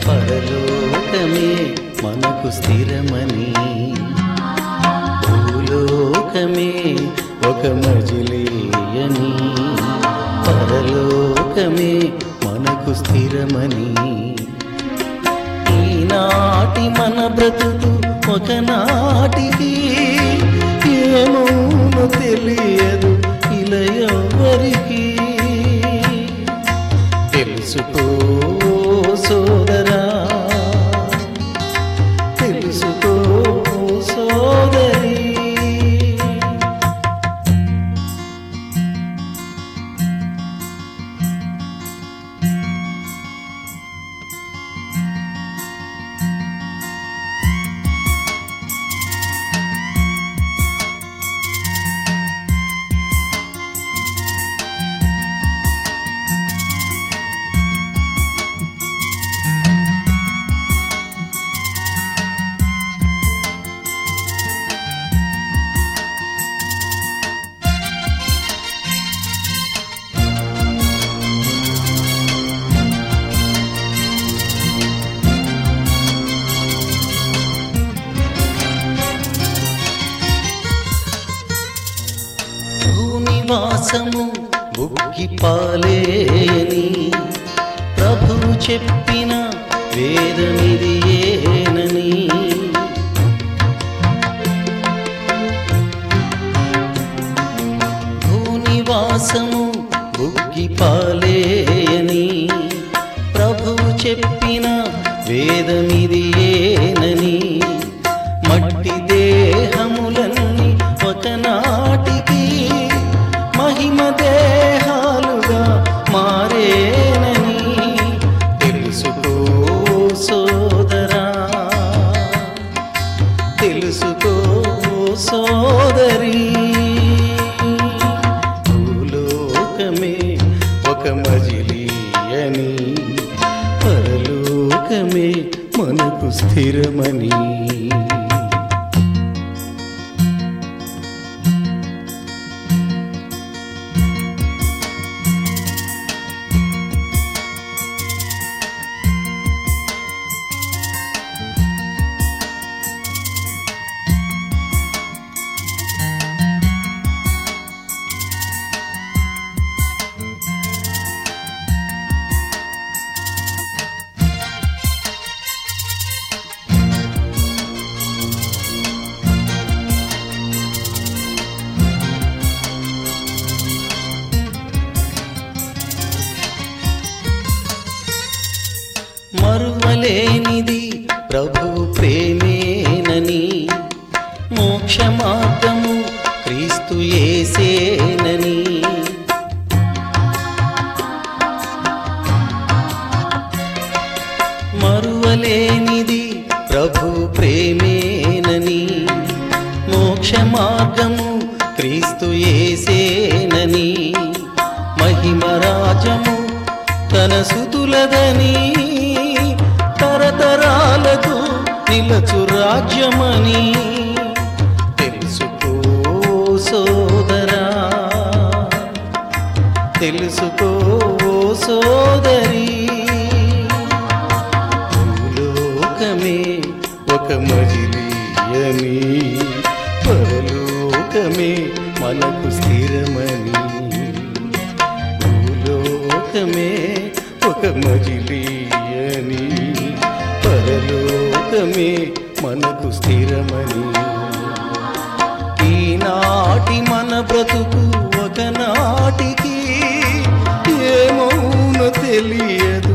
పరలోకమే మనకు స్థిరమని భూలోకమే ఒక మజిలీయని పరలోకమే మనకు స్థిరమని ఈనాటి మన బ్రతుకు ఒకనాటికి ఏమవును తెలియదు ఇలా ఎవరికి తెలుసుకో సోదరా తెలుసుకో సోదరి భూనివాసము బుగ్గి పాలేని ప్రభువు చెప్పిన వేదమిది ఏనని భూనివాసము బుగ్గి పాలేని ప్రభువు చెప్పిన వేదమిది ఏనని మట్టి దేహములన్నీ ఒకనాటికి మహిమ దేహాలుగా మారేనని తెలుసుకో సోదరా తెలుసుకో సోదరి భూలోకమే ఒక మజిలీ అని పరలోకమే మనకు స్థిరమని మరువలేనిది ప్రభువు ప్రేమేనని మోక్ష మార్గము క్రీస్తు యేసేనని మరువలేనిది ప్రభు ప్రేమేనని మోక్ష మార్గము క్రీస్తు యేసేనని మహిమ రాజము తన సుతులదని తరతరాలకు నిలచు రాజ్యమని తెలుసుకో సోదరా తెలుసుకో సోదరి భూలోకమే ఒక మజిలీ అని పరలోకమే మనకు స్థిరమని భూలోకమే ఒక మజిలీ అని పరలోకమే మనకు స్థిరమని ఈనాటి మన బ్రతుకు ఒకనాటికి ఏమౌన తెలియదు